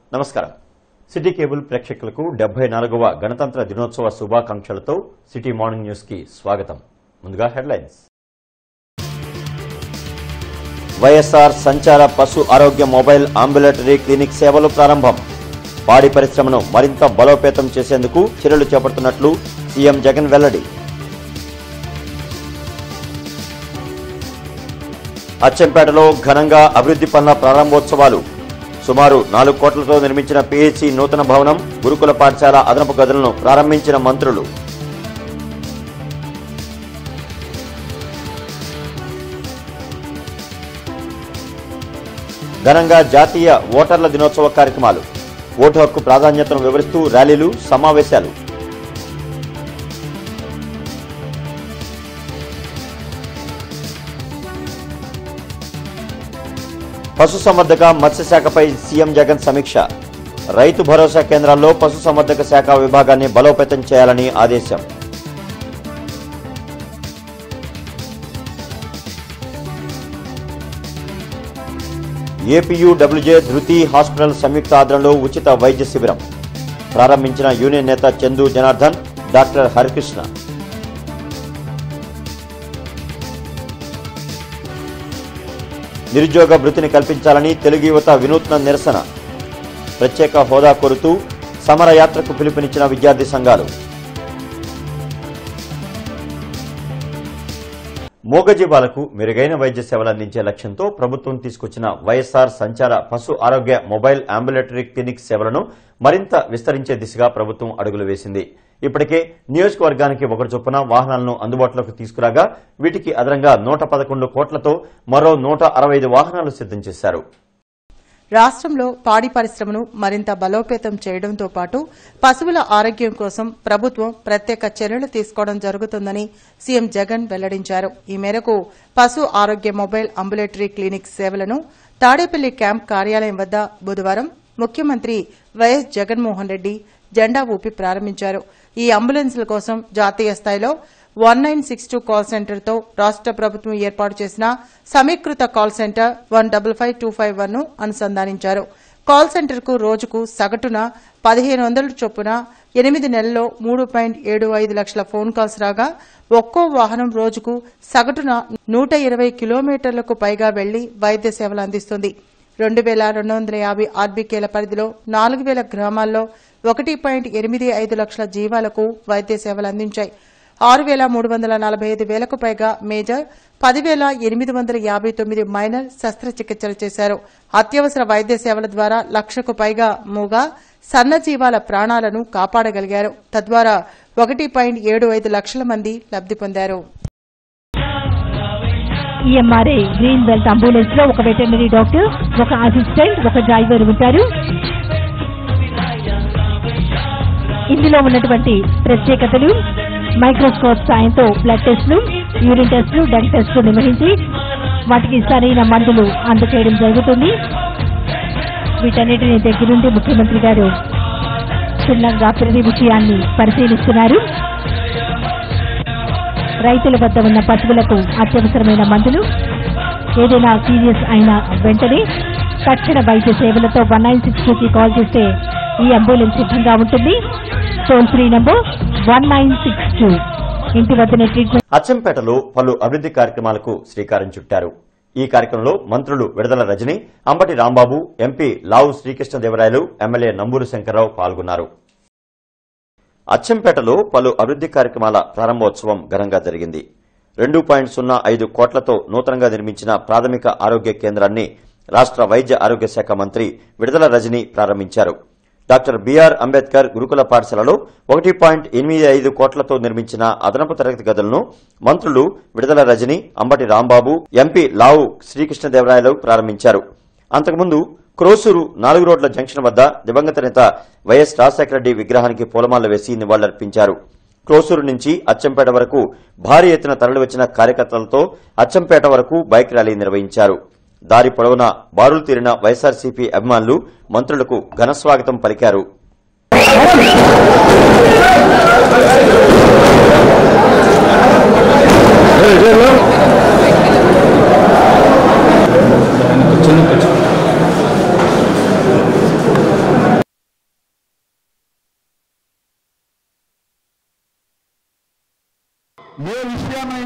నమస్కారం city cable ప్రేక్షకులకు డెబ్బై నాలుగవ గణతంత్ర దినోత్సవ శుభాకాంక్షలతో సిటీ మార్నింగ్ న్యూస్ కి స్వాగతం ముందుగా హెడ్లైన్స్ వైఎస్ఆర్ సంచార పశు ఆరోగ్య మొబైల్ అంబులేటరీ క్లినిక్ సేవలు ప్రారంభం పాడి పరిశ్రమను మరింత బలోపేతం చేసేందుకు చర్యలు చేపడుతున్నట్లు సీఎం జగన్ వెల్లడి అచ్చంపేటలో ఘనంగా అభివృద్ధి పనుల ప్రారంభోత్సవాలు సుమారు నాలుగు కోట్లతో నిర్మించిన పీహెచ్సీ నూతన భవనం గురుకుల పాఠశాల అదనపు గదులను ప్రారంభించిన మంత్రులు ఘనంగా జాతీయ ఓటర్ల దినోత్సవ కార్యక్రమాలు ఓటు హక్కు ప్రాధాన్యతను వివరిస్తూ ర్యాలీలు సమావేశాలు పశుసంవర్ధక మత్స్యశాఖపై సీఎం జగన్ సమీక్ష రైతు భరోసా కేంద్రాల్లో పశుసంవర్ధక శాఖ విభాగాన్ని బలోపేతం చేయాలని ఆదేశం ఏపీయూడబ్ల్యూజే ధృతి హాస్పిటల్ సంయుక్త ఆధ్వర్యంలో ఉచిత వైద్య శిబిరం ప్రారంభించిన యూనియన్ నేత చందు జనార్దన్ డాక్టర్ హరికృష్ణ నిరుద్యోగ భృతిని కల్పించాలని తెలుగు యువత వినూత్న నిరసన ప్రత్యేక హోదా కోరుతూ సమరయాత్రకు పిలుపునిచ్చిన విద్యార్థి సంఘాలు మూగజీవాలకు మెరుగైన వైద్య సేవలు అందించే లక్ష్యంతో ప్రభుత్వం తీసుకొచ్చిన వైఎస్ఆర్ సంచార పశు ఆరోగ్య మొబైల్ అంబులేటరీ క్లినిక్ సేవలను మరింత విస్తరించే దిశగా ప్రభుత్వం అడుగులు వేసింది ఇప్పటికే నియోజకవర్గానికి ఒకటి చొప్పున వాహనాలను అందుబాటులోకి తీసుకురాగా వీటికి అదనంగా నూట పదకొండు కోట్లతో మరో నూట అరవై ఐదు వాహనాలు సిద్దం చేశారు రాష్ట్రంలో పాడి పరిశ్రమను మరింత బలోపేతం చేయడంతో పాటు పశువుల ఆరోగ్యం కోసం ప్రభుత్వం ప్రత్యేక చర్యలు తీసుకోవడం జరుగుతుందని సీఎం జగన్ వెల్లడించారు ఈ మేరకు పశు ఆరోగ్య మొబైల్ అంబులేటరీ క్లినిక్ సేవలను తాడేపల్లి క్యాంప్ కార్యాలయం వద్ద బుధవారం ముఖ్యమంత్రి వైఎస్ జగన్మోహన్ రెడ్డి జెండా ఊపి ప్రారంభించారు ఈ అంబులెన్స్ల కోసం జాతీయ స్థాయిలో one nine six two call సెంటర్తో రాష్ట ప్రభుత్వం ఏర్పాటు చేసిన సమీకృత call centre one double five two five one ను అనుసంధానించారు కాల్ సెంటర్కు రోజుకు సగటున పదిహేను వందల చొప్పున ఎనిమిది నెలల్లో మూడు పాయింట్ ఏడు ఐదు లక్షల ఫోన్ కాల్స్ రాగా ఒక్కో వాహనం రోజుకు సగటున నూట ఇరవై కిలోమీటర్లకు పైగా వెళ్లి వైద్య సేవలు అందిస్తుంది రెండు వేల రెండు వందల యాభై ఆర్బీకేల పరిధిలో నాలుగు వేల గ్రామాల్లో ఒకటి పాయింట్ ఎనిమిది ఐదు లక్షల జీవాలకు వైద్య సేవలు అందించాయి ఆరు వేల మూడు వందల నలభై ఐదు వేలకు పైగా మేజర్ పదివేల ఎనిమిది వందల యాభై తొమ్మిది మైనర్ శస్త్రచికిత్సలు చేశారు అత్యవసర వైద్య సేవల ద్వారా లక్షకు పైగా మూగ సన్నజీవాల ప్రాణాలను కాపాడగలిగారు తద్వారా ఒకటి పాయింట్ ఏడు ఐదు లక్షల మంది లబ్ది పొందారు ఈఎంఆర్ఏ గ్రీన్ బెల్ట్ అంబులెన్స్ లో ఒక వెటర్నరీ డాక్టర్ ఒక అసిస్టెంట్ ఒక డ్రైవర్ ఉంటారు ఇందులో ఉన్నటువంటి ప్రత్యేకతలు మైక్రోస్కోప్ సాయంతో బ్లడ్ టెస్టులు యూరిన్ టెస్టులు డంగ్ టెస్టులు నిర్వహించి వాటికి సరైన మందులు అందచేయడం జరుగుతుంది వీటన్నిటిని దగ్గరుండి ముఖ్యమంత్రి గారు క్షుణ్ణంగా ప్రతి విషయాన్ని పరిశీలిస్తున్నారు రైతుల వద్ద ఉన్న పశువులకు అత్యవసరమైన మందులు ఏదైనా సీరియస్ అయిన వెంటనే తక్షణ వైద్య సేవలతో వన్ నైన్ సిక్స్ టూకి కాల్ చేస్తే ఈ అంబులెన్స్ సిద్ధంగా ఉంటుంది toll free number one nine six two ఇంటి వద్దనే ట్రీట్మెంట్ అచ్చంపేటలో పలు అభివృద్ధి కార్యక్రమాలకు శ్రీకారం చుట్టారు ఈ కార్యక్రమంలో మంత్రులు విడుదల రజని అంబటి రాంబాబు ఎంపీ లావు శ్రీకృష్ణదేవరాయలు ఎమ్మెల్యే నంబూరు శంకర్రావు పాల్గొన్నారు అచ్చంపేటలో పలు అభివృద్ధి కార్యక్రమాల ప్రారంభోత్సవం ఘనంగా జరిగింది రెండు పాయింట్ సున్నా ఐదు కోట్లతో నూతనంగా నిర్మించిన ప్రాథమిక ఆరోగ్య కేంద్రాన్ని రాష్ట వైద్య ఆరోగ్య శాఖ మంత్రి విడుదల రజని ప్రారంభించారు డాక్టర్ బీఆర్ అంబేద్కర్ గురుకుల పాఠశాలలో ఒకటి పాయింట్ ఎనిమిది ఐదు కోట్లతో నిర్మించిన అదనపు తరగతి గదులను మంత్రులు విడుదల రజని అంబటి రాంబాబు ఎంపీ లావు శ్రీకృష్ణదేవరాయలు ప్రారంభించారు అంతకుముందు క్రోసూరు నాలుగు రోడ్ల జంక్షన్ వద్ద దివంగత నేత వైఎస్ రాజశేఖర రెడ్డి విగ్రహానికి పూలమాల వేసి నివాళులర్పించారు క్రోసూరు నుంచి అచ్చంపేట వరకు భారీ ఎత్తున తరలివచ్చిన కార్యకర్తలతో అచ్చంపేట వరకు బైక్ ర్యాలీ నిర్వహించారు దారి పొడవునా బారులు తీరిన వైఎస్ఆర్సీపీ అభిమానులు మంత్రులకు ఘనస్వాగతం పలికారు చిన్న కొంచెం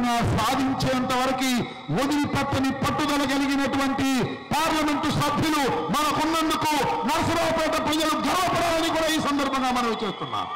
తెలంగాణ సాధించేంత వరకు వదిలిపెట్టని పట్టుదల కలిగినటువంటి పార్లమెంటు సభ్యులు మనకున్నందుకు నరసరావుపేట ప్రజలు గర్వపడాలని కూడా ఈ సందర్భంగా మనం చేస్తున్నాం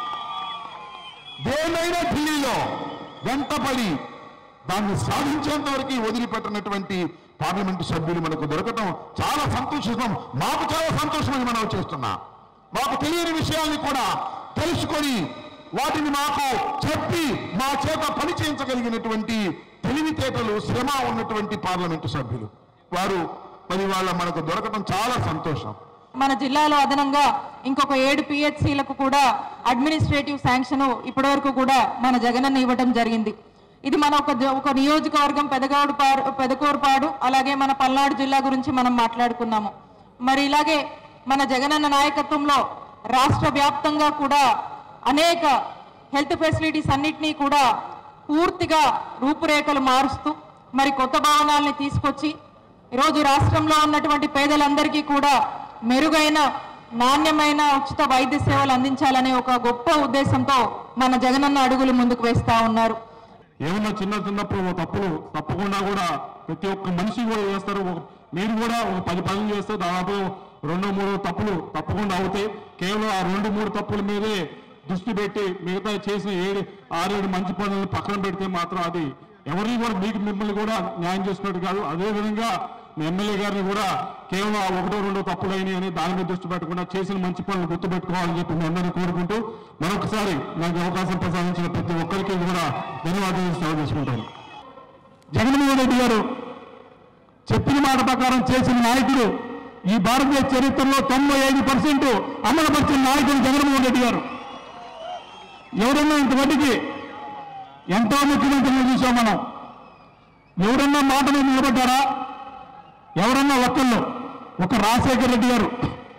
దేనైనా ఢిల్లీలో వెంటపడి దాన్ని సాధించేంత వరకు వదిలిపెట్టినటువంటి పార్లమెంటు సభ్యులు మనకు దొరకటం చాలా సంతోషం మాకు చాలా సంతోషమని మనం చేస్తున్నాం మాకు తెలియని విషయాల్ని కూడా తెలుసుకొని వాటిని మాకు చెప్పి మా చేత పని చేయించగలిగినటువంటి తెలివితేటలు శ్రమ ఉన్నటువంటి పార్లమెంటు సభ్యులు వారు మరి వాళ్ళ మనకు దొరకటం చాలా సంతోషం మన జిల్లాలో అదనంగా ఇంకొక ఏడు పిహెచ్సిలకు కూడా అడ్మినిస్ట్రేటివ్ శాంక్షన్ ఇప్పటివరకు కూడా మన జగనన్న ఇవ్వడం జరిగింది ఇది మన ఒక జ- ఒక నియోజకవర్గం పెదగౌడు పాడు పెదకూరుపాడు అలాగే మన పల్నాడు జిల్లా గురించి మనం మాట్లాడుకున్నాము మరి ఇలాగే మన జగనన్న నాయకత్వంలో రాష్ట్ర వ్యాప్తంగా కూడా అనేక హెల్త్ ఫెసిలిటీస్ అన్నిటినీ కూడా పూర్తిగా రూపురేఖలు మారుస్తూ మరి కొత్త భవనాల్ని తీసుకొచ్చి ఈరోజు రాష్ట్రంలో ఉన్నటువంటి పేదలందరికీ కూడా మెరుగైన నాణ్యమైన ఉచిత వైద్య సేవలు అందించాలనే ఒక గొప్ప ఉద్దేశంతో మన జగనన్న అడుగులు ముందుకు వేస్తా ఉన్నారు ఏమన్నా చిన్న చిన్నప్పుడు ఓ తప్పులు తప్పకుండా కూడా ప్రతి ఒక్క మనిషి కూడా చేస్తారు ఒక- మీరు కూడా ఒక పది పనులు చేస్తే దాదాపు రెండు మూడు తప్పులు తప్పకుండా అవుతాయి కేవలం ఆ రెండు మూడు తప్పుల మీదే దృష్టి పెట్టి మిగతా చేసిన ఏడు ఆరేడు మంచి పనులను పక్కన పెడితే మాత్రం అది ఎవరిని కూడా మీకు మిమ్మల్ని కూడా న్యాయం చేసినట్టు కాదు అదేవిధంగా మీ ఎమ్మెల్యే గారిని కూడా కేవలం ఆ ఒకటో రెండో తప్పులు అయినాయి అని దాని మీద దృష్టి పెట్టకుండా చేసిన మంచి పనులు గుర్తుపెట్టుకోవాలని చెప్పి మీ అందరినీ కోరుకుంటూ మరొకసారి నాకు ఈ అవకాశం ప్రసాదించిన ప్రతి ఒక్కరికి కూడా ధన్యవాదాలు సెలవు చేసుకుంటాను జగన్మోహన్ రెడ్డి గారు చెప్పిన మాట ప్రకారం చేసిన నాయకుడు ఈ భారతదేశ చరిత్రలో తొంభై ఐదు పర్సెంట్ అమలుపరిచిన నాయకుడు జగన్మోహన్ రెడ్డి గారు ఎవరన్నా ఇంతవరకు ఎంతో ముఖ్యమంత్రులు చూసాం మనం ఎవరన్నా మాట మీద నిలబడ్డారా ఎవరన్నా ఒక్కళ్ళు ఒక రాజశేఖర రెడ్డి గారు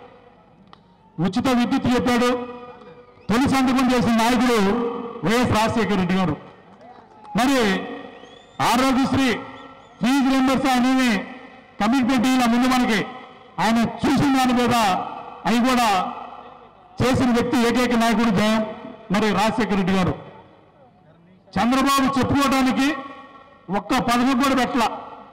ఉచిత విద్యుత్ చెప్పాడు తొలి సంతకం చేసిన నాయకుడు వైఎస్ రాజశేఖర రెడ్డి గారు మరి ఆరోగ్యశ్రీ ఫీజు రింబర్స్ అనేవి కమిట్మెంట్ ఇలా ముందు మనకి ఆయన చూసిన దాని మీద అవి కూడా చేసిన వ్యక్తి ఏకైక నాయకుడు జయం మరి రాజశేఖర రెడ్డి గారు చంద్రబాబు చెప్పుకోవడానికి ఒక్క పథకం కూడా పెట్టలా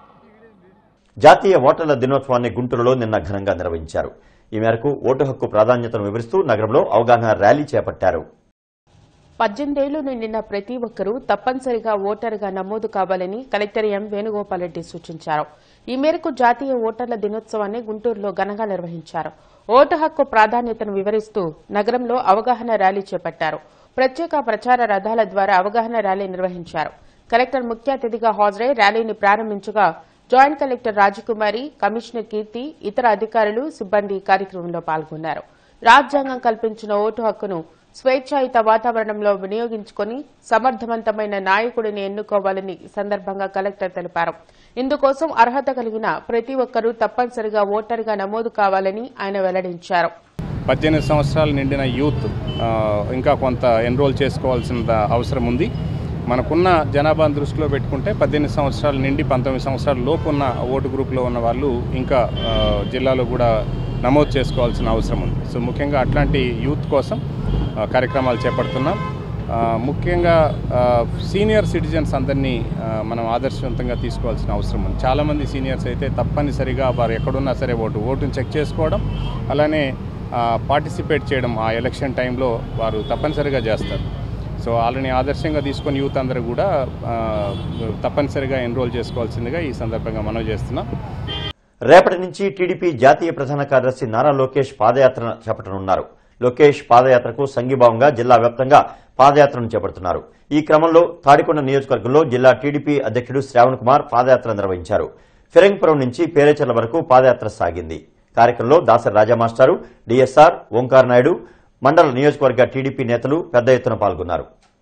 జాతీయ ఓటర్ల దినోత్సవాన్ని గుంటూరులో నిన్న ఘనంగా నిర్వహించారు ఈ మేరకు ఓటు హక్కు ప్రాధాన్యతను వివరిస్తూ నగరంలో అవగాహన ర్యాలీ చేపట్టారు పద్దెనిమిదేళ్లు నిండిన ప్రతి ఒక్కరూ తప్పనిసరిగా ఓటరుగా నమోదు కావాలని కలెక్టర్ ఎం వేణుగోపాల్ రెడ్డి సూచించారు ఈ మేరకు జాతీయ ఓటర్ల దినోత్సవాన్ని గుంటూరులో ఘనంగా నిర్వహించారు ఓటు హక్కు ప్రాధాన్యతను వివరిస్తూ నగరంలో అవగాహన ర్యాలీ చేపట్టారు ప్రత్యేక ప్రచార రథాల ద్వారా అవగాహన ర్యాలీ నిర్వహించారు కలెక్టర్ ముఖ్య అతిథిగా హాజరై ర్యాలీని ప్రారంభించగా joint collector Rajakumari commissioner Keerthi ఇతర అధికారులు సిబ్బంది కార్యక్రమంలో పాల్గొన్నారు రాజ్యాంగం కల్పించిన ఓటు హక్కును స్వేచ్ఛాయుత వాతావరణంలో వినియోగించుకుని సమర్థవంతమైన నాయకుడిని ఎన్నుకోవాలని ఈ సందర్భంగా కలెక్టర్ తెలిపారు ఇందుకోసం అర్హత కలిగిన ప్రతి ఒక్కరూ తప్పనిసరిగా ఓటరుగా నమోదు కావాలని ఆయన వెల్లడించారు పద్దెనిమిది సంవత్సరాలు నిండిన యూత్ ఆ, ఇంకా కొంత ఎన్రోల్ చేసుకోవాల్సిన అవసరం ఉంది మనకున్న జనాభాను దృష్టిలో పెట్టుకుంటే పద్దెనిమిది సంవత్సరాలు నిండి పంతొమ్మిది సంవత్సరాల లోపు ఉన్న ఓటు గ్రూప్లో ఉన్న వాళ్ళు ఇంకా ఆ, జిల్లాలో కూడా నమోదు చేసుకోవాల్సిన అవసరం ఉంది సో ముఖ్యంగా అట్లాంటి యూత్ కోసం ఆ, కార్యక్రమాలు చేపడుతున్నాం ఆ, ముఖ్యంగా ఆ, సీనియర్ సిటిజన్స్ అందరినీ ఆ, మనం ఆదర్శవంతంగా తీసుకోవాల్సిన అవసరం ఉంది చాలామంది సీనియర్స్ అయితే తప్పనిసరిగా వారు ఎక్కడున్నా సరే ఓటు ఓటుని చెక్ చేసుకోవడం అలానే ఆ, పార్టిసిపేట్ చేయడం ఆ ఎలక్షన్ టైంలో వారు తప్పనిసరిగా చేస్తారు సో వాళ్ళని ఆదర్శంగా తీసుకొని యూత్ అందరూ కూడా ఆ, తప్పనిసరిగా ఎన్రోల్ చేసుకోవాల్సిందిగా ఈ సందర్భంగా మనం చేస్తున్నాం రేపటి నుంచి టీడీపీ జాతీయ ప్రధాన కార్యదర్శి నారా లోకేష్ పాదయాత్ర చేపట్టనున్నారు లోకేష్ పాదయాత్రకు సంఘీభావంగా జిల్లా వ్యాప్తంగా పాదయాత్రను చేపడుతున్నారు ఈ క్రమంలో తాడికొండ నియోజకవర్గంలో జిల్లా టీడీపీ అధ్యక్షుడు శ్రావణ్ కుమార్ పాదయాత్ర నిర్వహించారు ఫిరంగిపురం నుంచి పేరేచర్ల వరకు పాదయాత్ర సాగింది కార్యక్రమంలో దాసరి రాజా మాస్టారు డిఎస్ఆర్ ఓంకార్ నాయుడు మండల నియోజకవర్గ టీడీపీ నేతలు పెద్ద ఎత్తున పాల్గొన్నారు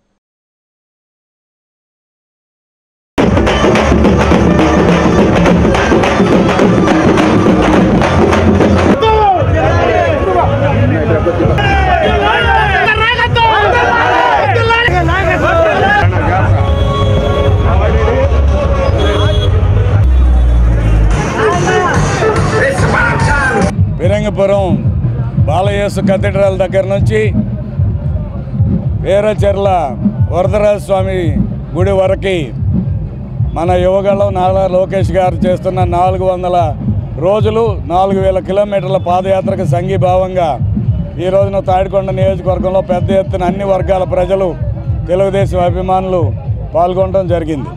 విరంగపురం బాలయేసు కథీడ్రల్ దగ్గర నుంచి వీరచెర్ల వరదరాజ స్వామి గుడి వరకు మన యువగళం నారా లోకేష్ గారు చేస్తున్న నాలుగు వందల రోజులు నాలుగు వేల కిలోమీటర్ల పాదయాత్రకు సంఘీభావంగా ఈ రోజున తాడికొండ నియోజకవర్గంలో పెద్ద ఎత్తున అన్ని వర్గాల ప్రజలు తెలుగుదేశం అభిమానులు పాల్గొనడం జరిగింది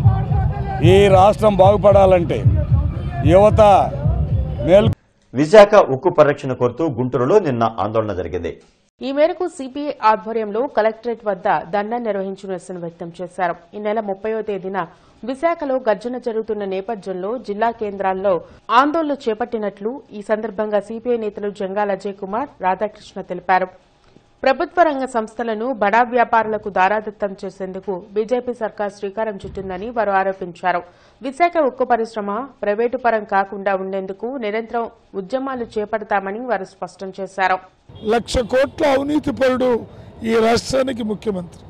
ఈ రాష్ట్రం బాగుపడాలంటే యువత మేలు విశాఖ ఉక్కు పరిరక్షణ కోరుతూ గుంటూరులో నిన్న ఆందోళన జరిగింది ఈ మేరకు సిపిఐ ఆధ్వర్యంలో కలెక్టరేట్ వద్ద ధర్నా నిర్వహించి నిరసన వ్యక్తం చేశారు ఈ నెల ముప్పయో తేదీన విశాఖలో గర్జన జరుగుతున్న నేపథ్యంలో జిల్లా కేంద్రాల్లో ఆందోళనలు చేపట్టినట్లు ఈ సందర్భంగా సిపిఐ నేతలు జంగాల అజయ్ కుమార్ రాధాకృష్ణ తెలిపారు ప్రభుత్వ రంగ సంస్థలను బడా వ్యాపారులకు దారాదత్తం చేసేందుకు బీజేపీ సర్కార్ శ్రీకారం చుట్టిందని వారు ఆరోపించారు విశాఖ ఉక్కు పరిశ్రమ ప్రైవేటు పరం కాకుండా ఉండేందుకు నిరంతరం ఉద్యమాలు చేపడతామని వారు స్పష్టం చేశారు లక్ష కోట్ల అవినీతి పరుడు ఈ రాష్ట్రానికి ముఖ్యమంత్రి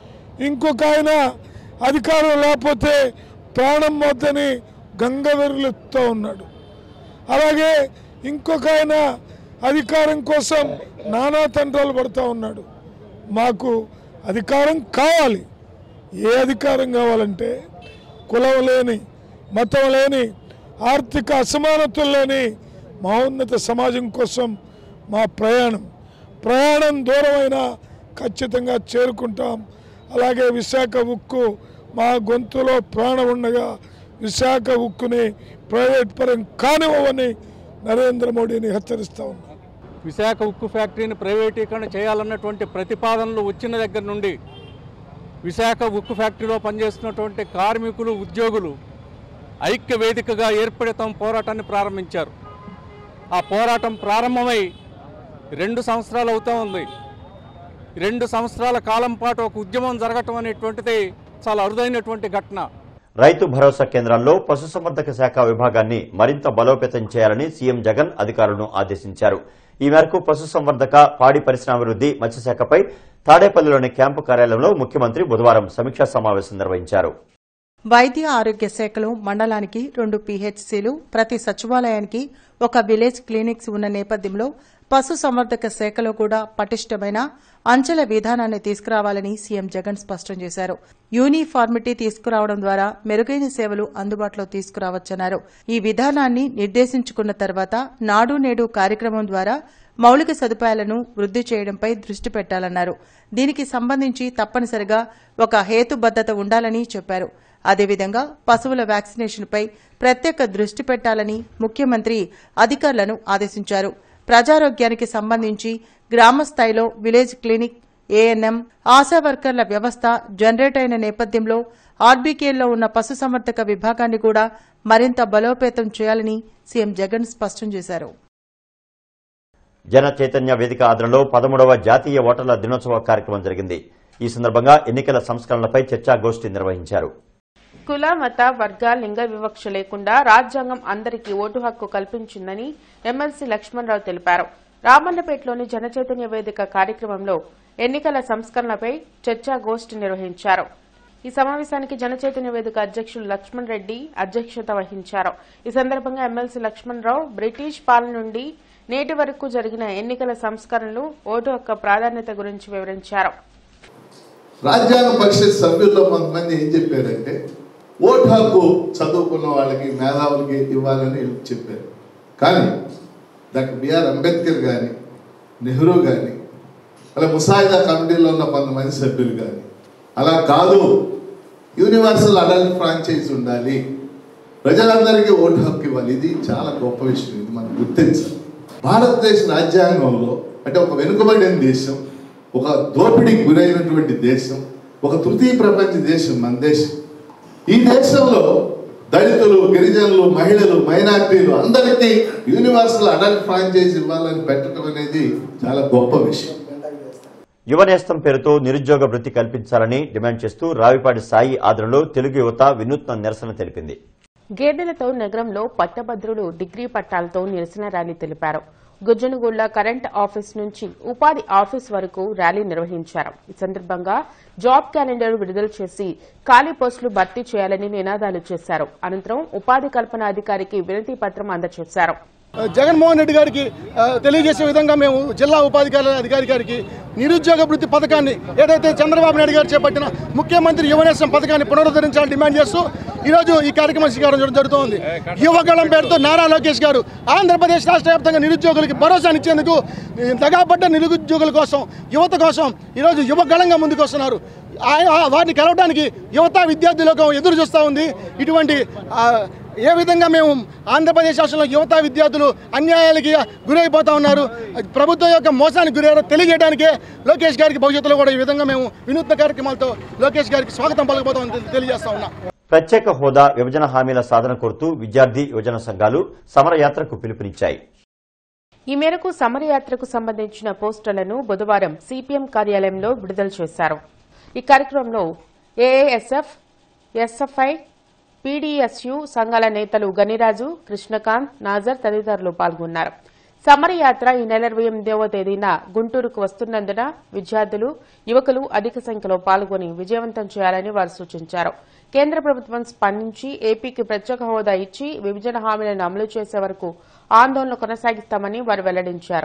ఇంకొక ఆయన అధికారం లేకపోతే ప్రాణం మొద్దని గంగవెరులెత్తుతూ ఉన్నాడు అలాగే ఇంకొక ఆయన అధికారం కోసం నానా తండ్రాలు పడుతూ ఉన్నాడు మాకు అధికారం కావాలి ఏ అధికారం కావాలంటే కులం లేని మతం లేని ఆర్థిక అసమానతలు లేని మహోన్నత సమాజం కోసం మా ప్రయాణం ప్రయాణం దూరమైనా ఖచ్చితంగా చేరుకుంటాం అలాగే విశాఖ ఉక్కు మా గొంతులో ప్రాణం ఉండగా విశాఖ ఉక్కుని ప్రైవేట్ పరం కానివ్వని నరేంద్ర మోడీని హెచ్చరిస్తా ఉన్నాం విశాఖ ఉక్కు ఫ్యాక్టరీని ప్రైవేటీకరణ చేయాలన్నటువంటి ప్రతిపాదనలు వచ్చిన దగ్గర నుండి విశాఖ ఉక్కు ఫ్యాక్టరీలో పనిచేస్తున్నటువంటి కార్మికులు ఉద్యోగులు ఐక్య వేదికగా ఏర్పడి తమ పోరాటాన్ని ప్రారంభించారు ఆ పోరాటం ప్రారంభమై రెండు సంవత్సరాలు అవుతా ఉంది రెండు సంవత్సరాల కాలం పాటు ఒక ఉద్యమం జరగటం అనేటువంటిది చాలా అరుదైనటువంటి ఘటన రైతు భరోసా కేంద్రాల్లో పశుసంవర్ధక శాఖ విభాగాన్ని మరింత బలోపేతం చేయాలని సీఎం జగన్ అధికారులను ఆదేశించారు ఈ మేరకు పశుసంవర్ధక పాడి పరిశ్రమాభివృద్ది మత్స్యశాఖపై తాడేపల్లిలోని క్యాంపు కార్యాలయంలో ముఖ్యమంత్రి బుధవారం సమీక్షా సమావేశం నిర్వహించారు వైద్య ఆరోగ్య శాఖలో మండలానికి రెండు పీహెచ్సీలు ప్రతి సచివాలయానికి ఒక విలేజ్ క్లినిక్స్ ఉన్న నేపథ్యంలో పశు సంవర్ధక శాఖలో కూడా పటిష్టమైన అంచెల విధానాన్ని తీసుకురావాలని సీఎం జగన్ స్పష్టం చేశారు యూనిఫార్మిటీ తీసుకురావడం ద్వారా మెరుగైన సేవలు అందుబాటులో తీసుకురావచ్చన్నారు ఈ విధానాన్ని నిర్దేశించుకున్న తర్వాత నాడు నేడు కార్యక్రమం ద్వారా మౌలిక సదుపాయాలను వృద్ధి చేయడంపై దృష్టి పెట్టాలన్నారు దీనికి సంబంధించి తప్పనిసరిగా ఒక హేతుబద్దత ఉండాలని చెప్పారు అదేవిధంగా పశువుల వ్యాక్సినేషన్పై ప్రత్యేక దృష్టి పెట్టాలని ముఖ్యమంత్రి అధికారులను ఆదేశించారు ప్రజారోగ్యానికి సంబంధించి గ్రామ స్థాయిలో విలేజ్ క్లినిక్ ఏఎన్ఎం ఆశా వర్కర్ల వ్యవస్థ జనరేట్ అయిన నేపథ్యంలో ఆర్బీకేల్లో ఉన్న పశుసంవర్ధక విభాగాన్ని కూడా మరింత బలోపేతం చేయాలని సీఎం జగన్ స్పష్టం చేశారు జన చైతన్య వేదిక ఆధ్వర్యంలో పదమూడవ జాతీయ ఓటర్ల దినోత్సవ కార్యక్రమం జరిగింది ఈ సందర్భంగా ఎన్నికల సంస్కరణలపై చర్చాగోష్ఠి నిర్వహించారు కుల మత వర్గ లింగ వివక్ష లేకుండా రాజ్యాంగం అందరికీ ఓటు హక్కు కల్పించిందని ఎమ్మెల్సీ లక్ష్మణరావు తెలిపారు రామన్నపేటలోని జనచైతన్య వేదిక కార్యక్రమంలో ఎన్నికల సంస్కరణలపై చర్చాగోష్ఠి నిర్వహించారు ఈ సమావేశానికి జనచైతన్య వేదిక అధ్యక్షులు లక్ష్మణ్ రెడ్డి అధ్యక్షత వహించారు ఈ సందర్భంగా ఎమ్మెల్సీ లక్ష్మణరావు బ్రిటిష్ పాలన నుండి నేటి వరకు జరిగిన ఎన్నికల సంస్కరణలు ఓటు హక్కు ప్రాధాన్యత గురించి వివరించారు రాజ్యాంగ పరిషత్ సభ్యుల్లో కొంతమంది ఏం చెప్పారంటే ఓటు హక్కు చదువుకున్న వాళ్ళకి మేధావులకి ఇవ్వాలని చెప్పారు కానీ డాక్టర్ బిఆర్ అంబేద్కర్ కానీ నెహ్రూ కానీ అలా ముసాయిదా కమిటీలో ఉన్న కొంతమంది సభ్యులు కానీ అలా కాదు యూనివర్సల్ అడల్ట్ ఫ్రాంచైజ్ ఉండాలి ప్రజలందరికీ ఓటు హక్కు ఇవ్వాలి ఇది చాలా గొప్ప విషయం ఇది మనం గుర్తించాలి భారతదేశ రాజ్యాంగంలో అంటే ఒక వెనుకబడిన దేశం ఒక దోపిడీకి గురైనటువంటి దేశం ఒక తృతీయ ప్రపంచ దేశం మన దేశం ఈ దేశంలో దళితులు గిరిజనులు మహిళలు మైనార్టీలు అందరికీ యూనివర్సల్ అడల్ట్ ఫ్రాంచైజ్ ఇవ్వాలని పెట్టడం అనేది చాలా గొప్ప విషయం యువనేస్తం పేరుతో నిరుద్యోగ వృత్తి కల్పించాలని డిమాండ్ చేస్తూ రావిపాటి సాయి ఆధ్వర్యంలో తెలుగు యువత వినూత్న నిరసన తెలిపింది గేదెలతో నగరంలో పట్టభద్రులు డిగ్రీ పట్టాలతో నిరసన ర్యాలీ తెలిపారు గుజ్జనగూడ కరెంట్ ఆఫీస్ నుంచి ఉపాధి ఆఫీస్ వరకు ర్యాలీ నిర్వహించారు ఈ సందర్భంగా జాబ్ క్యాలెండర్ విడుదల చేసి ఖాళీ పోస్టులు భర్తీ చేయాలని నినాదాలు చేశారు అనంతరం ఉపాధి కల్పన అధికారికి వినతి పత్రం అందజేశారు జగన్మోహన్ రెడ్డి గారికి ఆ, తెలియజేసే విధంగా మేము జిల్లా ఉపాధికారుల అధికారి గారికి నిరుద్యోగ వృత్తి పథకాన్ని ఏదైతే చంద్రబాబు నాయుడు గారు చేపట్టిన ముఖ్యమంత్రి యువనేశం పథకాన్ని పునరుద్ధరించాలని డిమాండ్ చేస్తూ ఈరోజు ఈ కార్యక్రమం శ్రీకారం చుట్టడం జరుగుతోంది యువగళం పేరుతో నారా లోకేష్ గారు ఆంధ్రప్రదేశ్ రాష్ట్ర వ్యాప్తంగా నిరుద్యోగులకి భరోసానిచ్చేందుకు ఈ దగాపడ్డ నిరుద్యోగుల కోసం యువత కోసం ఈరోజు యువగళంగా ముందుకు వస్తున్నారు ఆ- ఆ వారిని కలవడానికి యువత విద్యార్థి లోకం ఎదురు చూస్తూ ఉంది ఇటువంటి ఆ, ఏ విధంగా మేము ఆంధ్రప్రదేశ్ రాష్ట్రంలో యువత విద్యార్థులు అన్యాయాలకి గురైపోతా ఉన్నారు ప్రభుత్వం యొక్క మోసానికి గురయ్యారో తెలియజేయడానికే లోకేష్ గారికి భవిష్యత్తులో కూడా ఈ విధంగా మేము వినూత్న కార్యక్రమాలతో లోకేష్ గారికి స్వాగతం పలకపోతామని తెలియజేస్తా ఉన్నాం ప్రత్యేక హోదా విభజన హామీల సాధన కోరుతూ విద్యార్థి యువజన సంఘాలు సమరయాత్రకు పిలుపునిచ్చాయి ఈ మేరకు సమరయాత్రకు సంబంధించిన పోస్టర్లను బుధవారం సిపిఎం కార్యాలయంలో విడుదల చేశారు ఈ కార్యక్రమంలో ఏఏఎస్ఎఫ్ ఎస్ఎఫ్ఐ పీడీఎస్యు సంఘాల నేతలు గనిరాజు కృష్ణకాంత్ నాజర్ తదితరులు పాల్గొన్నారు సమరయాత్ర ఈ నెల ఇరవై ఎనిమిదవ తేదీన గుంటూరుకు వస్తున్నందున విద్యార్థులు యువకులు అధిక సంఖ్యలో పాల్గొని విజయవంతం చేయాలని వారు సూచించారు కేంద్ర ప్రభుత్వం స్పందించి ఏపీకి ప్రత్యేక హోదా ఇచ్చి విభజన హామీలను అమలు చేసే వరకు ఆందోళన కొనసాగిస్తామని వారు వెల్లడించారు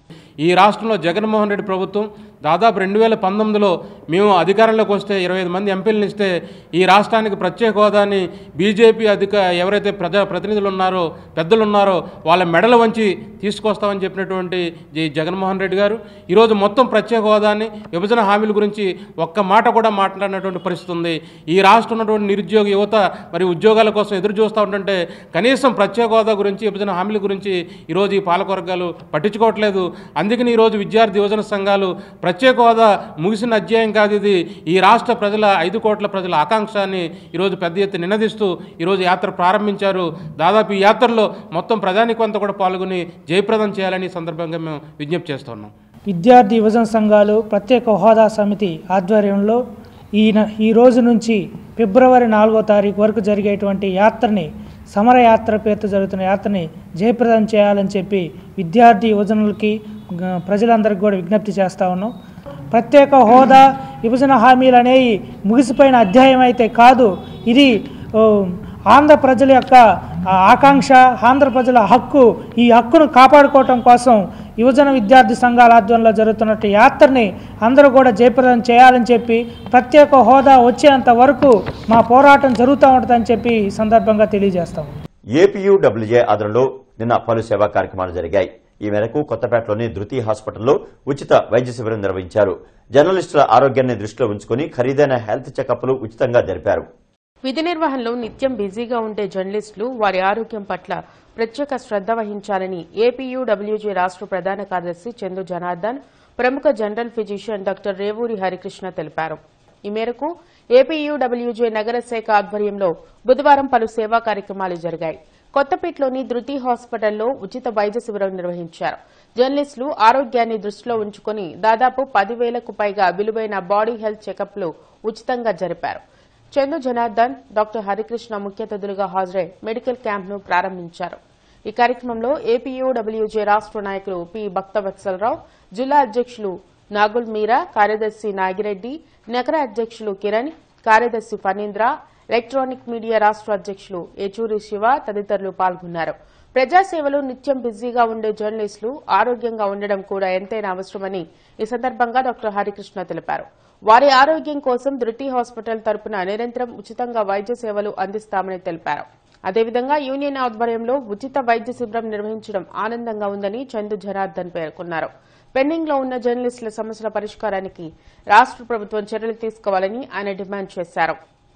ఈ రాష్ట్రంలో జగన్మోహన్ రెడ్డి ప్రభుత్వం దాదాపు రెండు వేల పంతొమ్మిదిలో మేము అధికారంలోకి వస్తే ఇరవై ఐదు మంది ఎంపీలను ఇస్తే ఈ రాష్ట్రానికి ప్రత్యేక హోదాని బీజేపీ అధిక ఎవరైతే ప్రజా ప్రతినిధులు ఉన్నారో పెద్దలు ఉన్నారో వాళ్ళ మెడలు వంచి తీసుకొస్తామని చెప్పినటువంటి జీ జగన్మోహన్ రెడ్డి గారు ఈరోజు మొత్తం ప్రత్యేక హోదాని విభజన హామీల గురించి ఒక్క మాట కూడా మాట్లాడినటువంటి పరిస్థితి ఉంది ఈ రాష్ట్రం ఉన్నటువంటి నిరుద్యోగ యువత మరి ఉద్యోగాల కోసం ఎదురు చూస్తూ ఉంటుంటే కనీసం ప్రత్యేక హోదా గురించి విభజన హామీల గురించి ఈరోజు ఈ పాలకవర్గాలు పట్టించుకోవట్లేదు అందుకని ఈరోజు విద్యార్థి యువజన సంఘాలు ప్రత్యేక హోదా ముగిసిన అధ్యాయం కాదు ఇది ఈ రాష్ట్ర ప్రజల ఐదు కోట్ల ప్రజల ఆకాంక్షాన్ని ఈరోజు పెద్ద ఎత్తున నినదిస్తూ ఈరోజు యాత్ర ప్రారంభించారు దాదాపు ఈ యాత్రలో మొత్తం ప్రజానికంతా కూడా పాల్గొని జయప్రదం చేయాలని ఈ సందర్భంగా మేము విజ్ఞప్తి చేస్తున్నాం విద్యార్థి యువజన సంఘాలు ప్రత్యేక హోదా సమితి ఆధ్వర్యంలో ఈ న- ఈ రోజు నుంచి ఫిబ్రవరి నాలుగో తారీఖు వరకు జరిగేటువంటి యాత్రని సమరయాత్ర పేరుతో జరుగుతున్న యాత్రని జయప్రదం చేయాలని చెప్పి విద్యార్థి యువజనులకి గ- ప్రజలందరికీ కూడా విజ్ఞప్తి చేస్తా ఉన్నాం ప్రత్యేక హోదా విభజన హామీలు అనేవి ముగిసిపోయిన అధ్యాయం అయితే కాదు ఇది ఓ, ఆంధ్ర ప్రజల యొక్క ఆ, ఆకాంక్ష ఆంధ్ర ప్రజల హక్కు ఈ హక్కును కాపాడుకోవటం కోసం యువజన విద్యార్థి సంఘాల ఆధ్వర్యంలో జరుగుతున్నట్టు యాత్రని అందరూ కూడా జయప్రదం చేయాలని చెప్పి ప్రత్యేక హోదా వచ్చేంత వరకు మా పోరాటం జరుగుతూ ఉంటుందని చెప్పి ఈ సందర్భంగా తెలియజేస్తాం ఏపీయూడబ్ల్యూజే ఆధ్వర్యంలో నిన్న పలు సేవా కార్యక్రమాలు జరిగాయి ఈ మేరకు కొత్తపేటలోని ధృతి హాస్పిటల్లో ఉచిత వైద్య శిబిరం నిర్వహించారు జర్నలిస్టుల ఆరోగ్యాన్ని దృష్టిలో ఉంచుకుని ఖరీదైన హెల్త్ చెకప్లు ఉచితంగా జరిపారు విధి నిర్వహణలో నిత్యం బిజీగా ఉండే జర్నలిస్టులు వారి ఆరోగ్యం పట్ల ప్రత్యేక శ్రద్ధ వహించాలని ఏపీయూడబ్ల్యూజే రాష్ట్ర ప్రధాన కార్యదర్శి చందు జనార్దన్ ప్రముఖ general physician doctor Revuri Harikrishna తెలిపారు ఈ మేరకు ఏపీయూడబ్ల్యూజే నగర శాఖ ఆధ్వర్యంలో బుధవారం పలు సేవా కార్యక్రమాలు జరిగాయి కొత్తపేటలోని ధృతి హాస్పిటల్లో ఉచిత వైద్య శిబిరం నిర్వహించారు జర్నలిస్టులు ఆరోగ్యాన్ని దృష్టిలో ఉంచుకుని దాదాపు పదివేలకు పైగా విలువైన బాడీ హెల్త్ చెకప్లు ఉచితంగా జరిపారు చందు జనార్దన్ డాక్టర్ హరికృష్ణ ముఖ్య అతిథులుగా హాజరై మెడికల్ క్యాంప్ను ప్రారంభించారు ఈ కార్యక్రమంలో ఏపీయూడబ్ల్యూజే రాష్ట్ర నాయకులు పి భక్తవత్సలరావు జిల్లా అధ్యక్షులు నాగుల్ మీరా కార్యదర్శి నాగిరెడ్డి నగర అధ్యక్షులు కిరణ్ కార్యదర్శి ఫణీంద్ర ఎలక్ట్రానిక్ మీడియా రాష్ట్ర అధ్యక్షులు ఏచూరి శివ తదితరులు పాల్గొన్నారు ప్రజాసేవలో నిత్యం బిజీగా ఉండే జర్నలిస్టులు ఆరోగ్యంగా ఉండడం కూడా ఎంతైనా అవసరమని ఈ సందర్భంగా డాక్టర్ హరికృష్ణ తెలిపారు వారి ఆరోగ్యం కోసం ధృతి హాస్పిటల్ తరపున నిరంతరం ఉచితంగా వైద్య సేవలు అందిస్తామని తెలిపారు అదేవిధంగా యూనియన్ ఆధ్వర్యంలో ఉచిత వైద్య శిబిరం నిర్వహించడం ఆనందంగా ఉందని చందు జనార్దన్ పేర్కొన్నారు పెండింగ్ లో ఉన్న జర్నలిస్టుల సమస్యల పరిష్కారానికి రాష్ట్ర ప్రభుత్వం చర్యలు తీసుకోవాలని ఆయన డిమాండ్ చేశారు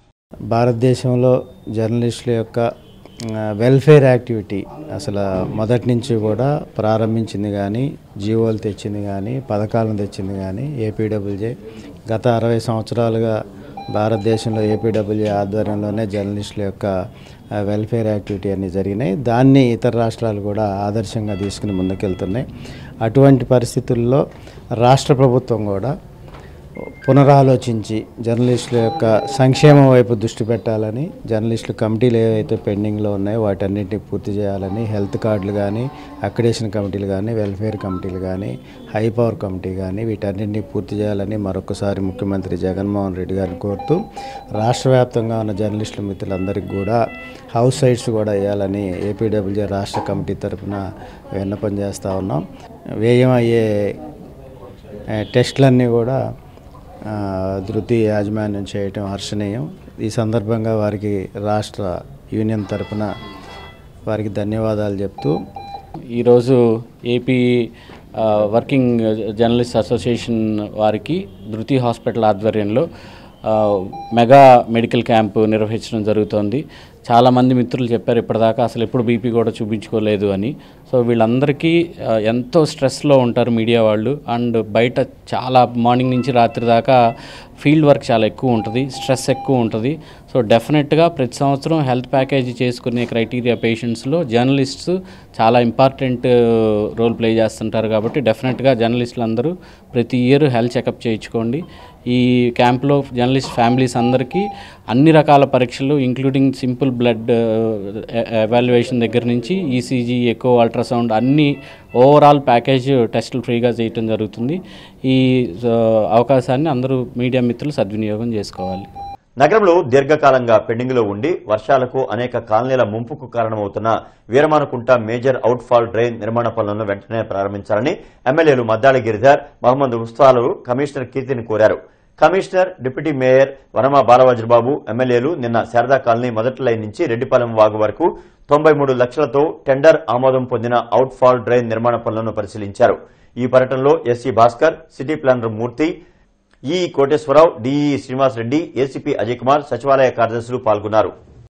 భారతదేశంలో జర్నలిస్టుల యొక్క ఆ, వెల్ఫేర్ యాక్టివిటీ అసలు మొదటి నుంచి కూడా ప్రారంభించింది కానీ జీవోలు తెచ్చింది కానీ పథకాలను తెచ్చింది కానీ ఏపీడబ్ల్యూజే గత అరవై సంవత్సరాలుగా భారతదేశంలో ఏపీడబ్ల్యూజే ఆధ్వర్యంలోనే జర్నలిస్టుల యొక్క ఆ, వెల్ఫేర్ యాక్టివిటీ అన్నీ జరిగినాయి దాన్ని ఇతర రాష్ట్రాలు కూడా ఆదర్శంగా తీసుకుని ముందుకెళ్తున్నాయి అటువంటి పరిస్థితుల్లో రాష్ట్ర ప్రభుత్వం కూడా పునరాలోచించి జర్నలిస్టుల యొక్క సంక్షేమం వైపు దృష్టి పెట్టాలని జర్నలిస్టుల కమిటీలు ఏవైతే పెండింగ్లో ఉన్నాయో వాటన్నిటిని పూర్తి చేయాలని హెల్త్ కార్డులు కానీ అక్రిడేషన్ కమిటీలు కానీ వెల్ఫేర్ కమిటీలు కానీ హై పవర్ కమిటీ కానీ వీటన్నింటినీ పూర్తి చేయాలని మరొకసారి ముఖ్యమంత్రి జగన్మోహన్ రెడ్డి గారిని కోరుతూ రాష్ట్ర వ్యాప్తంగా ఉన్న జర్నలిస్టుల మిత్రులందరికీ కూడా హౌస్ సైట్స్ కూడా వేయాలని ఏపీడబ్ల్యూజే రాష్ట్ర కమిటీ తరఫున విన్నపం చేస్తూ ఉన్నాం వ్యయం అయ్యే ఆ, టెస్టులన్నీ కూడా ఆ, ధృతి యాజమాన్యం చేయటం హర్షణీయం ఈ సందర్భంగా వారికి రాష్ట్ర యూనియన్ తరపున వారికి ధన్యవాదాలు చెప్తూ ఈరోజు ఏపీ ఆ, వర్కింగ్ జర్నలిస్ట్ అసోసియేషన్ వారికి ధృతి హాస్పిటల్ ఆధ్వర్యంలో ఆ, మెగా మెడికల్ క్యాంపు నిర్వహించడం జరుగుతోంది చాలామంది మిత్రులు చెప్పారు ఇప్పటిదాకా అసలు ఎప్పుడు బీపీ కూడా చూపించుకోలేదు అని సో వీళ్ళందరికీ ఆ, ఎంతో స్ట్రెస్లో ఉంటారు మీడియా వాళ్ళు అండ్ బయట చాలా మార్నింగ్ నుంచి రాత్రి దాకా ఫీల్డ్ వర్క్ చాలా ఎక్కువ ఉంటుంది స్ట్రెస్ ఎక్కువ ఉంటుంది సో డెఫినెట్గా ప్రతి సంవత్సరం హెల్త్ ప్యాకేజీ చేసుకునే క్రైటీరియా పేషెంట్స్లో జర్నలిస్ట్స్ చాలా ఇంపార్టెంట్ రోల్ ప్లే చేస్తుంటారు కాబట్టి డెఫినెట్గా జర్నలిస్టులు అందరూ ప్రతి ఇయర్ హెల్త్ చెకప్ చేయించుకోండి ఈ క్యాంప్లో జర్నలిస్ట్ ఫ్యామిలీస్ అందరికీ అన్ని రకాల పరీక్షలు ఇంక్లూడింగ్ సింపుల్ బ్లడ్ ఎవాల్యుయేషన్ దగ్గర నుంచి ఈసీజీ ఎకో అల్ట్రాసౌండ్ అన్ని ఓవరాల్ ప్యాకేజ్ టెస్టులు ఫ్రీగా చేయటం జరుగుతుంది ఈ ఆ, అవకాశాన్ని అందరూ మీడియా మిత్రులు సద్వినియోగం చేసుకోవాలి నగరంలో దీర్ఘకాలంగా పెండింగ్లో ఉండి వర్షాలకు అనేక కాలనీల ముంపుకు కారణమవుతున్న వీరమానకుంట మేజర్ అవుట్ఫాల్ డ్రైన్ నిర్మాణ పనులను వెంటనే ప్రారంభించాలని ఎమ్మెల్యేలు మద్దాళి గిరిధర్ మహమ్మద్ ఉస్తాలు కమిషనర్ కీర్తిని కోరారు commissioner deputy mayor Vanama Balavajrababu ఎమ్మెల్యేలు నిన్న శారదా కాలనీ మొదటి లైన్ నుంచి రెడ్డిపాలెం వాగు వరకు తొంభై మూడు లక్షలతో టెండర్ ఆమోదం పొందిన అవుట్ఫాల్ డ్రైన్ నిర్మాణ పనులను పరిశీలించారు ఈ పర్యటనలో SE Bhaskar city planner Murthy EE Koteswararao DE Srinivasareddy ACP Ajay Kumar సచివాలయ కార్యదర్శులు పాల్గొన్నారు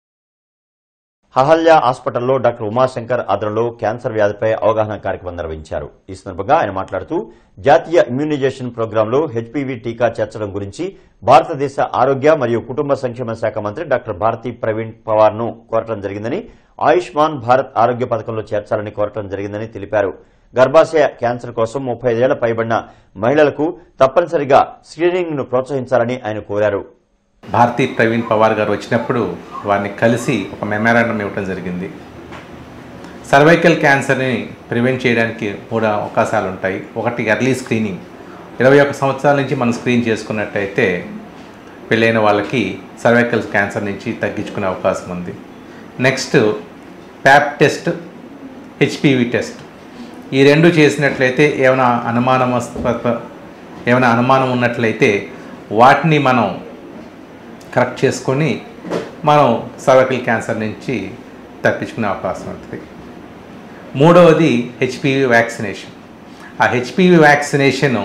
హహల్య హాస్పిటల్లో డాక్టర్ ఉమాశంకర్ ఆధ్వర్యంలో క్యాన్సర్ వ్యాధిపై అవగాహన కార్యక్రమం నిర్వహించారు ఈ సందర్భంగా ఆయన మాట్లాడుతూ జాతీయ ఇమ్యూనైజేషన్ ప్రోగ్రాంలో హెచ్పీవీ టీకా చేర్చడం గురించి భారతదేశ ఆరోగ్య మరియు కుటుంబ సంక్షేమ శాఖ మంత్రి డాక్టర్ భారతీ ప్రవీణ్ పవార్ ను కోరటం జరిగిందని ఆయుష్మాన్ భారత్ ఆరోగ్య పథకంలో చేర్చాలని కోరటం జరిగిందని తెలిపారు గర్భాశయ క్యాన్సర్ కోసం ముప్పై ఐదేళ్ల పైబడిన మహిళలకు తప్పనిసరిగా స్క్రీనింగ్ ను ప్రోత్సహించాలని ఆయన కోరారు భారతీ ప్రవీణ్ పవార్ గారు వచ్చినప్పుడు వారిని కలిసి ఒక మెమరాండం ఇవ్వడం జరిగింది సర్వైకల్ క్యాన్సర్ని ప్రివెంట్ చేయడానికి మూడు అవకాశాలు ఉంటాయి ఒకటి ఎర్లీ స్క్రీనింగ్ ఇరవై ఒక్క సంవత్సరాల నుంచి మనం స్క్రీన్ చేసుకున్నట్టయితే పెళ్ళైన వాళ్ళకి సర్వైకల్ క్యాన్సర్ నుంచి తగ్గించుకునే అవకాశం ఉంది next pap test HPV test ఈ రెండు చేసినట్లయితే ఏమైనా అనుమానమాస్పద ఏమైనా అనుమానం ఉన్నట్లయితే వాటిని మనం కరెక్ట్ చేసుకొని మనం సర్వైకల్ క్యాన్సర్ నుంచి తప్పించుకునే అవకాశం ఉంటుంది మూడవది హెచ్పివి వ్యాక్సినేషన్ ఆ HPV vaccination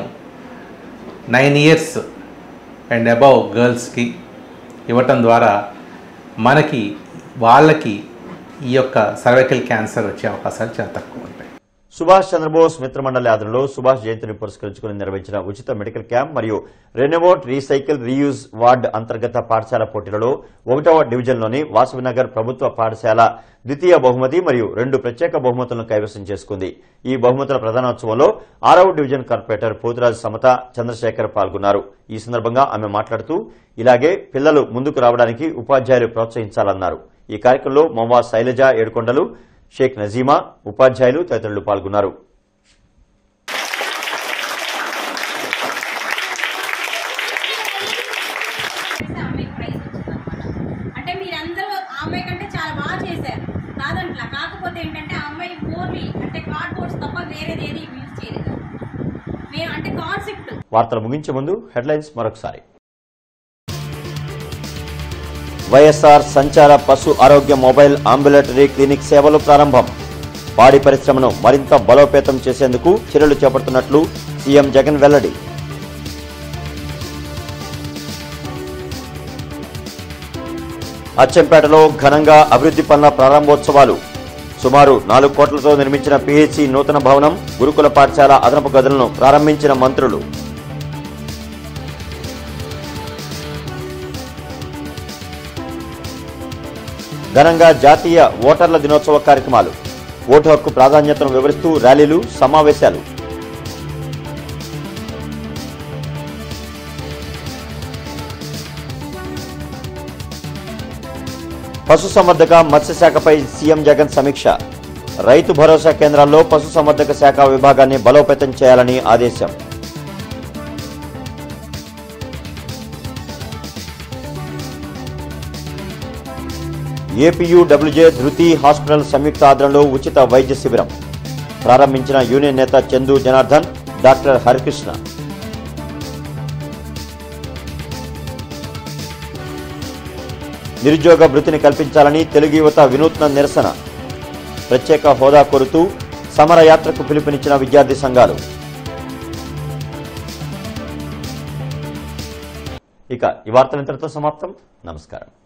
nine years and above గర్ల్స్కి ఇవ్వటం ద్వారా మనకి వాళ్ళకి ఈ యొక్క సర్వైకల్ క్యాన్సర్ వచ్చే అవకాశాలు చాలా తక్కువ ఉంటాయి సుభాష్ చంద్రబోస్ మిత్రమండలి ఆధ్వర్యంలో సుభాష్ జయంతిని పురస్కరించుకుని నిర్వహించిన ఉచిత మెడికల్ క్యాంప్ మరియు రెనోవోట్ రీసైకిల్ రీయూజ్ వార్డ్ అంతర్గత పాఠశాల పోటీలలో ఒకటవ డివిజన్లోని వాసవినగర్ ప్రభుత్వ పాఠశాల ద్వితీయ బహుమతి మరియు రెండు ప్రత్యేక బహుమతులను కైవసం చేసుకుంది ఈ బహుమతుల ప్రధానోత్సవంలో ఆరవ డివిజన్ కార్పొరేటర్ పోతురాజు సమత చంద్రశేఖర్ పాల్గొన్నారు ఈ సందర్భంగా ఆమె మాట్లాడుతూ ఇలాగే పిల్లలు ముందుకు రావడానికి ఉపాధ్యాయులు ప్రోత్సహించాలన్నారు ఈ కార్యక్రమంలో మొహమ్మద్ శైలజ ఏడుకొండలు షేక్ నజీమా ఉపాధ్యాయులు తదితరులు పాల్గొన్నారు అంటే మీరందరూ ఆ అమ్మాయి కంటే చాలా బాగా చేశారు కాదంట్లా కాకపోతే ఏంటంటే ఆ అమ్మాయి ఓన్లీ అంటే కార్డ్బోర్డ్స్ తప్ప వేరేది ఏది యూజ్ చేయలేదు మేము అంటే కాన్సెప్ట్ వార్తలు ముగించే ముందు హెడ్లైన్స్ మరొకసారి వైఎస్ఆర్ సంచార పశు ఆరోగ్య మొబైల్ అంబులేటరీ క్లినిక్ సేవలు ప్రారంభం పాడి పరిశ్రమను మరింత బలోపేతం చేసేందుకు చర్యలు చేపడుతున్నట్లు సీఎం జగన్ వెల్లడి అచ్చంపేటలో ఘనంగా అభివృద్ధి పనుల ప్రారంభోత్సవాలు సుమారు నాలుగు కోట్లతో నిర్మించిన పిహెచ్సి నూతన భవనం గురుకుల పాఠశాల అదనపు గదులను ప్రారంభించిన మంత్రులు ఘనంగా జాతీయ ఓటర్ల దినోత్సవ కార్యక్రమాలు ఓటు హక్కు ప్రాధాన్యతను వివరిస్తూ ర్యాలీలు సమావేశాలు పశుసంవర్ధక మత్స్యశాఖపై సీఎం జగన్ సమీక్ష రైతు భరోసా కేంద్రాల్లో పశుసంవర్ధక శాఖ విభాగాన్ని బలోపేతం చేయాలని ఆదేశం ఏపీయూ డబ్ల్యూజే ధృతి హాస్పిటల్ సంయుక్త ఆధ్వర్యంలో ఉచిత వైద్య శిబిరం ప్రారంభించిన యూనియన్ నేత చందు జనార్దన్ డాక్టర్ హరికృష్ణ నిరుద్యోగ భృతిని కల్పించాలని తెలుగు యువత వినూత్న నిరసన ప్రత్యేక హోదా కోరుతూ సమరయాత్రకు పిలుపునిచ్చిన విద్యార్థి సంఘాలు ఇక ఈ వార్తలు ఇంతటితో సమాప్తం నమస్కారం